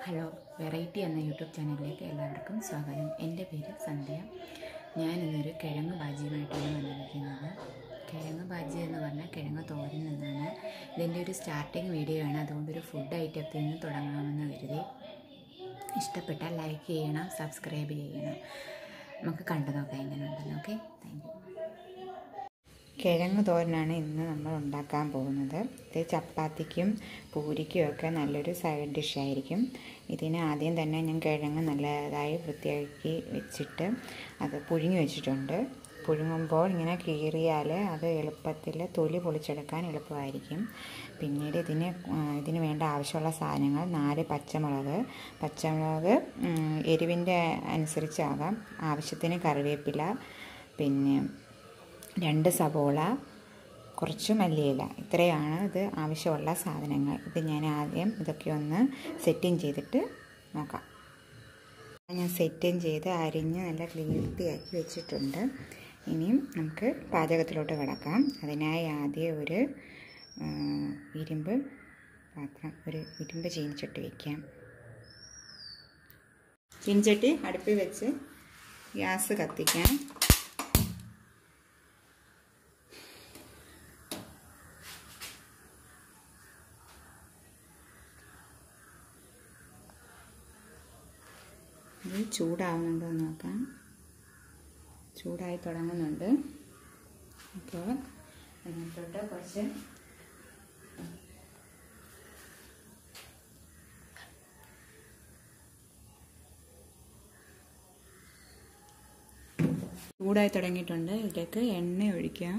hello variety എന്ന YouTube ചാനലിലേക്ക് എല്ലാവർക്കും സ്വാഗതം എൻ്റെ പേര് സന്ധ്യ ഞാൻ ഇന്നൊരു കിഴങ്ങ് ബാജിയുമായിട്ടാണ് വന്നിരിക്കുന്നത് കിഴങ്ങ് ബാജി എന്ന് പറഞ്ഞാൽ കിഴങ്ങ് തോരൻ എന്നാണ് ഇതിൻ്റെ ഒരു സ്റ്റാർട്ടിങ് വീഡിയോ ആണ് അതുകൊണ്ട് ഒരു ഫുഡ് ഐറ്റത്തിൽ നിന്ന് തുടങ്ങാമെന്ന് കരുതി ഇഷ്ടപ്പെട്ടാൽ ലൈക്ക് ചെയ്യണം സബ്സ്ക്രൈബ് ചെയ്യണം നമുക്ക് കണ്ടു നോക്കാം എങ്ങനെയുണ്ടെന്ന് ഓക്കെ താങ്ക് യു കിഴങ്ങ് തോരനാണ് ഇന്ന് നമ്മൾ ഉണ്ടാക്കാൻ പോകുന്നത് ഇത് ചപ്പാത്തിക്കും പൂരിക്കും ഒക്കെ നല്ലൊരു സൈഡ് ഡിഷായിരിക്കും ഇതിന് ആദ്യം തന്നെ ഞാൻ കിഴങ്ങ് നല്ലതായി വൃത്തിയാക്കി വെച്ചിട്ട് അത് പുഴുങ്ങി വെച്ചിട്ടുണ്ട് പുഴുങ്ങുമ്പോൾ ഇങ്ങനെ കീറിയാൽ അത് എളുപ്പത്തിൽ തൊലി പൊളിച്ചെടുക്കാൻ എളുപ്പമായിരിക്കും പിന്നീട് ഇതിന് ഇതിന് വേണ്ട ആവശ്യമുള്ള സാധനങ്ങൾ നാല് പച്ചമുളക് പച്ചമുളക് എരിവിൻ്റെ അനുസരിച്ചാകാം ആവശ്യത്തിന് കറിവേപ്പില പിന്നെ രണ്ട് സവോള കുറച്ച് മല്ലിയില ഇത്രയാണ് ഇത് ആവശ്യമുള്ള സാധനങ്ങൾ ഇത് ഞാൻ ആദ്യം ഇതൊക്കെ ഒന്ന് സെറ്റിങ് ചെയ്തിട്ട് നോക്കാം ഞാൻ സെറ്റിങ് ചെയ്ത് അരിഞ്ഞ് നല്ല വൃത്തിയാക്കി വെച്ചിട്ടുണ്ട് ഇനിയും നമുക്ക് പാചകത്തിലോട്ട് കിടക്കാം അതിനായി ആദ്യം ഒരു ഇരുമ്പ് പാത്രം ഒരു ഇരുമ്പ് ചീനിച്ചട്ടി വയ്ക്കാം ചീനിച്ചട്ടി അടുപ്പിൽ വെച്ച് ഗ്യാസ് കത്തിക്കാം ഇത് ചൂടാവുന്നുണ്ടോ എന്ന് നോക്കാം ചൂടായി തുടങ്ങുന്നുണ്ട് അപ്പോൾ അതിനകത്തോട്ട് കുറച്ച് ചൂടായി തുടങ്ങിയിട്ടുണ്ട് ഇതിലേക്ക് എണ്ണ ഒഴിക്കാം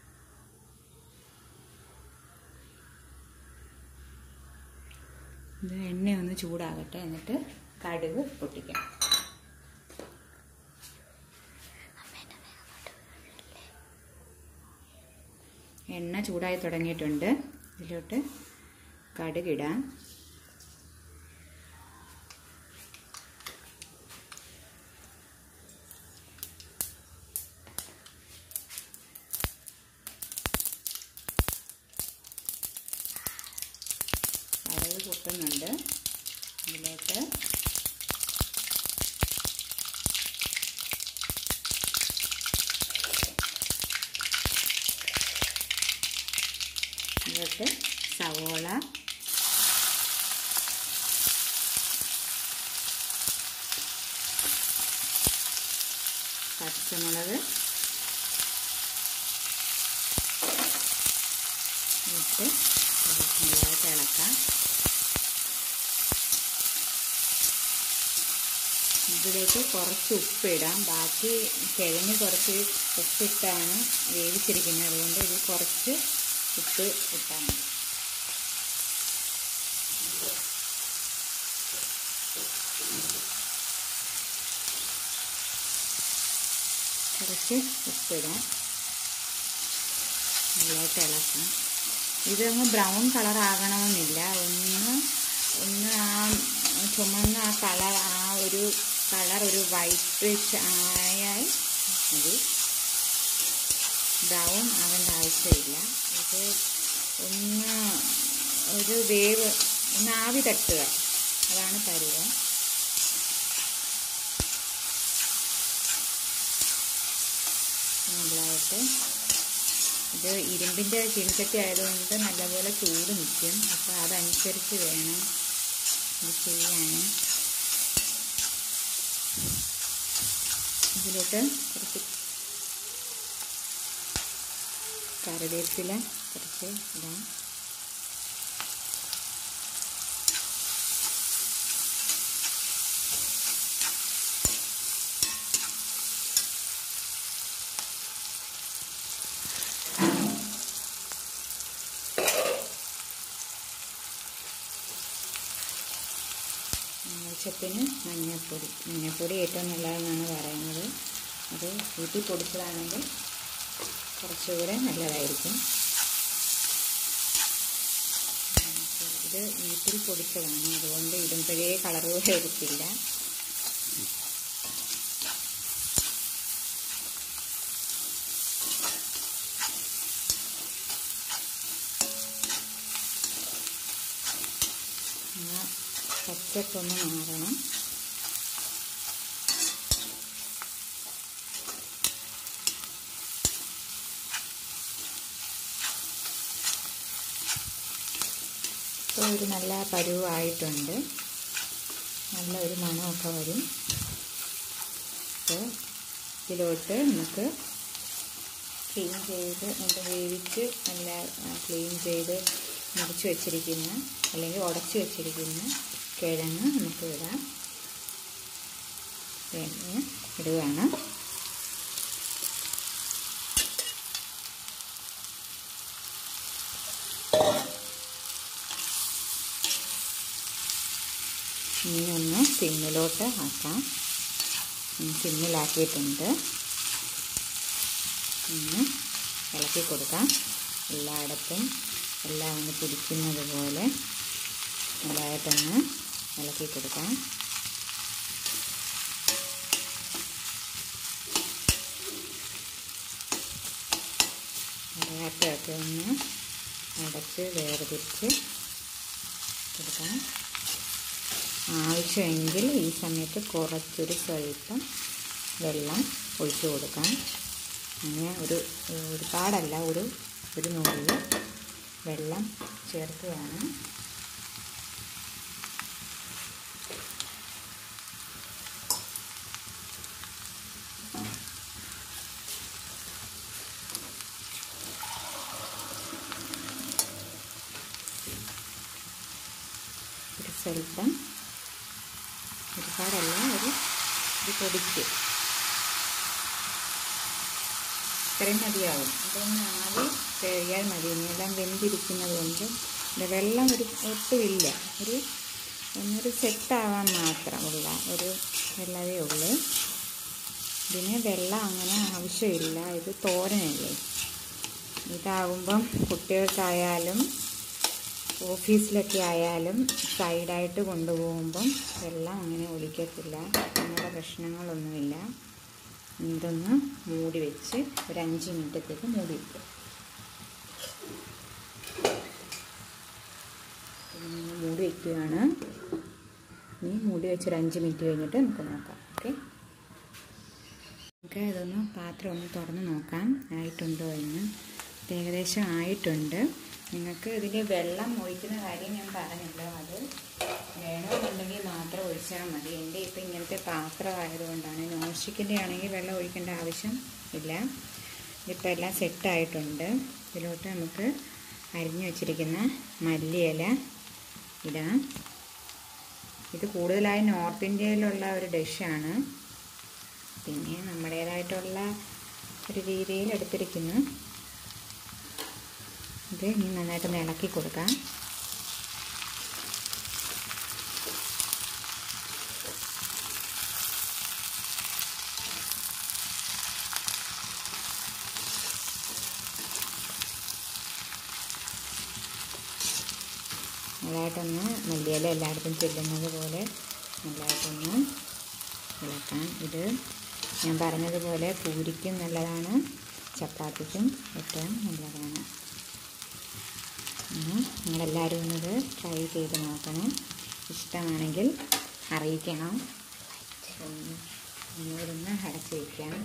ഇത് എണ്ണ ഒന്ന് ചൂടാകട്ടെ എന്നിട്ട് കടുക് പൊട്ടിക്കാം എണ്ണ ചൂടായി തുടങ്ങിയിട്ടുണ്ട് ഇതിലോട്ട് കടുകിടാം കടുക് പൊട്ടുന്നുണ്ട് ഇതിലേക്ക് ഇതിലോട്ട് സവോള പച്ചമുളക് ഇട്ട് നല്ലതായിട്ട് ഇളക്കാം ഇതിലേക്ക് കുറച്ച് ഉപ്പിടാം ബാക്കി കിഴങ്ങ് കുറച്ച് ഉപ്പിട്ടാണ് വേവിച്ചിരിക്കുന്നത് അതുകൊണ്ട് ഇത് കുറച്ച് ഉപ്പ് ഇട്ടാൽ മതി കുറച്ച് ഉപ്പിടാം നല്ലതായിട്ട് ഇളക്കാം ഇതങ്ങ് ബ്രൗൺ കളർ ആകണമെന്നില്ല ഒന്ന് ഒന്ന് ആ ചുമന്ന ആ കളർ ആ ഒരു കളർ ഒരു വൈറ്റ് ആയാൽ മതി ബ്രൗൺ ആകേണ്ട ആവശ്യമില്ല ഇത് ഒന്ന് ഒരു വേവ് ഒന്ന് ആവി തട്ടുക അതാണ് പരുവം നല്ലതായിട്ട് ഇത് ഇരുമ്പിൻ്റെ ചീനിച്ചട്ടി ആയതുകൊണ്ട് നല്ലപോലെ ചൂട് നിൽക്കും അപ്പോൾ അതനുസരിച്ച് വേണം ഇത് ചെയ്യാൻ ഇതിലോട്ട് കുറച്ച് കറിവേപ്പില കുറച്ച് ഇടാം ആവശ്യത്തിന് മഞ്ഞൾപ്പൊടി മഞ്ഞൾപ്പൊടി ഏറ്റവും നല്ലതെന്നാണ് പറയുന്നത് അത് വീട്ടിൽ പൊടിച്ചതാണെങ്കിൽ കുറച്ചുകൂടെ നല്ലതായിരിക്കും ഇത് വീട്ടിൽ പൊടിച്ചതാണ് അതുകൊണ്ട് ഇടുമ്പോഴേ കളർ വരത്തില്ല പച്ച പച്ചപ്പൊന്ന് മാറണം ഇപ്പോൾ ഒരു നല്ല പരുവായിട്ടുണ്ട് നല്ല ഒരു മണമൊക്കെ വരും അപ്പോൾ ഇതിലോട്ട് നമുക്ക് ക്ലീൻ ചെയ്ത് നല്ല വേവിച്ച് നല്ല ക്ലീൻ ചെയ്ത് മുറിച്ച് വെച്ചിരിക്കുന്ന അല്ലെങ്കിൽ ഉടച്ച് വെച്ചിരിക്കുന്ന കിഴങ്ങ് നമുക്ക് ഇടാം പിന്നെ ഇടുകയാണ് ഇനി ഒന്ന് സിമ്മിലോട്ട് ആക്കാം സിമ്മിലാക്കിയിട്ടുണ്ട് ഒന്ന് ഇളക്കി കൊടുക്കാം എല്ലായിടത്തും എല്ലാം ഒന്ന് പിടിക്കുന്നത് പോലെ നല്ലതായിട്ടൊന്ന് ഇളക്കി കൊടുക്കാം അരയാട്ടമൊക്കെ ഒന്ന് അടച്ച് വേർതിരിച്ച് കൊടുക്കാം ആവശ്യമെങ്കിൽ ഈ സമയത്ത് കുറച്ചൊരു സ്വല്പം വെള്ളം ഒഴിച്ചു കൊടുക്കാം അങ്ങനെ ഒരു ഒരുപാടല്ല ഒരു ഒരു നുള്ളിൽ വെള്ളം ചേർക്കുകയാണ് ഒരു സ്വല്പം ഒരുപാടല്ല ഒരു ഒരു പൊടിക്ക് ഇത്രയും മതിയാവും ഇതൊന്ന് ആവി കഴിയാൽ മതി ഇനിയെല്ലാം വെന്തിരിക്കുന്നത് കൊണ്ട് ഇതിൻ്റെ വെള്ളം ഒരു ഒട്ടുമില്ല ഒരു ഒന്നൊരു സെറ്റാവാൻ മാത്രമുള്ള ഒരു വെള്ളമേ ഉള്ളൂ ഇതിന് വെള്ളം അങ്ങനെ ആവശ്യമില്ല ഇത് തോരനല്ലേ ഇതാകുമ്പം കുട്ടികൾക്കായാലും ഓഫീസിലൊക്കെ ആയാലും സൈഡായിട്ട് കൊണ്ടുപോകുമ്പം വെള്ളം അങ്ങനെ ഒലിക്കത്തില്ല അങ്ങനെയുള്ള പ്രശ്നങ്ങളൊന്നുമില്ല ഇതൊന്ന് മൂടി വെച്ച് ഒരു അഞ്ച് മിനിറ്റത്തേക്ക് മൂടി വയ്ക്കുക മൂടി വയ്ക്കുകയാണ് ഇനി മൂടി വെച്ച് ഒരു അഞ്ച് മിനിറ്റ് കഴിഞ്ഞിട്ട് നമുക്ക് നോക്കാം ഓക്കെ നമുക്ക് ഇതൊന്ന് പാത്രം ഒന്ന് തുറന്ന് നോക്കാം ആയിട്ടുണ്ടോ എന്ന് ഇത് ഏകദേശം ആയിട്ടുണ്ട് നിങ്ങൾക്ക് ഇതിൽ വെള്ളം ഒഴിക്കുന്ന കാര്യം ഞാൻ പറഞ്ഞല്ലോ അത് വേണമെന്നുണ്ടെങ്കിൽ മാത്രം ഒഴിച്ചാൽ മതി എൻ്റെ ഇപ്പം ഇങ്ങനത്തെ പാത്രം ആയതുകൊണ്ടാണ് നോൺ സ്റ്റിക്കിൻ്റെ ആണെങ്കിൽ വെള്ളം ഒഴിക്കേണ്ട ആവശ്യം ഇല്ല ഇതിപ്പോൾ എല്ലാം സെറ്റായിട്ടുണ്ട് ഇതിലോട്ട് നമുക്ക് അരിഞ്ഞു വച്ചിരിക്കുന്ന മല്ലിയില ഇടാം ഇത് കൂടുതലായി നോർത്ത് ഇന്ത്യയിലുള്ള ഒരു ഡിഷാണ് പിന്നെ നമ്മുടേതായിട്ടുള്ള ഒരു രീതിയിൽ എടുത്തിരിക്കുന്നു ഇത് ഇനി നന്നായിട്ടൊന്ന് ഇളക്കി കൊടുക്കാം നല്ലതായിട്ടൊന്ന് മല്ലിയില എല്ലായിടത്തും ചെല്ലുന്നത് പോലെ നല്ലതായിട്ടൊന്ന് ഇളക്കാം ഇത് ഞാൻ പറഞ്ഞതുപോലെ പൂരിക്കും നല്ലതാണ് ചപ്പാത്തിക്കും ഏറ്റവും നല്ലതാണ് നിങ്ങളെല്ലാവരും ഒന്നത് ട്രൈ ചെയ്ത് നോക്കണം ഇഷ്ടമാണെങ്കിൽ അറിയിക്കണം ഒന്നുകൂടൊന്ന് അടച്ച് വയ്ക്കാം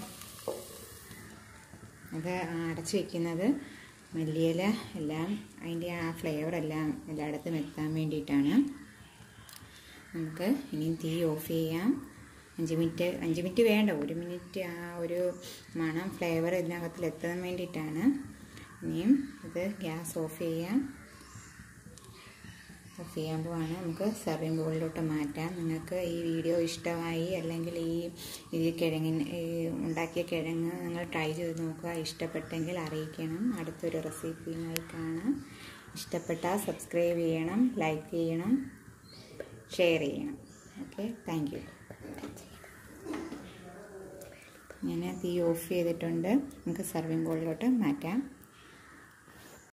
അത് അടച്ച് വയ്ക്കുന്നത് മല്ലിയില എല്ലാം അതിൻ്റെ ആ ഫ്ലേവറെല്ലാം എല്ലായിടത്തും എത്താൻ വേണ്ടിയിട്ടാണ് നമുക്ക് ഇനി തീ ഓഫ് ചെയ്യാം അഞ്ച് മിനിറ്റ് അഞ്ച് മിനിറ്റ് വേണ്ട ഒരു മിനിറ്റ് ആ ഒരു മണം ഫ്ലേവർ ഇതിനകത്തിൽ എത്താൻ വേണ്ടിയിട്ടാണ് ഇനിയും ഇത് ഗ്യാസ് ഓഫ് ചെയ്യാം ഓഫ് ചെയ്യാൻ പോവാണ് നമുക്ക് സർവിങ് ബോളിലോട്ട് മാറ്റാം നിങ്ങൾക്ക് ഈ വീഡിയോ ഇഷ്ടമായി അല്ലെങ്കിൽ ഈ ഈ കിഴങ്ങിന് ഈ ഉണ്ടാക്കിയ കിഴങ്ങ് നിങ്ങൾ ട്രൈ ചെയ്ത് നോക്കുക ഇഷ്ടപ്പെട്ടെങ്കിൽ അറിയിക്കണം അടുത്തൊരു റെസിപ്പിയുമായി കാണാം ഇഷ്ടപ്പെട്ടാൽ സബ്സ്ക്രൈബ് ചെയ്യണം ലൈക്ക് ചെയ്യണം ഷെയർ ചെയ്യണം ഓക്കെ താങ്ക് യു ഞാൻ തീ ഓഫ് ചെയ്തിട്ടുണ്ട് നമുക്ക് സർവിങ് ബോളിലോട്ട് മാറ്റാം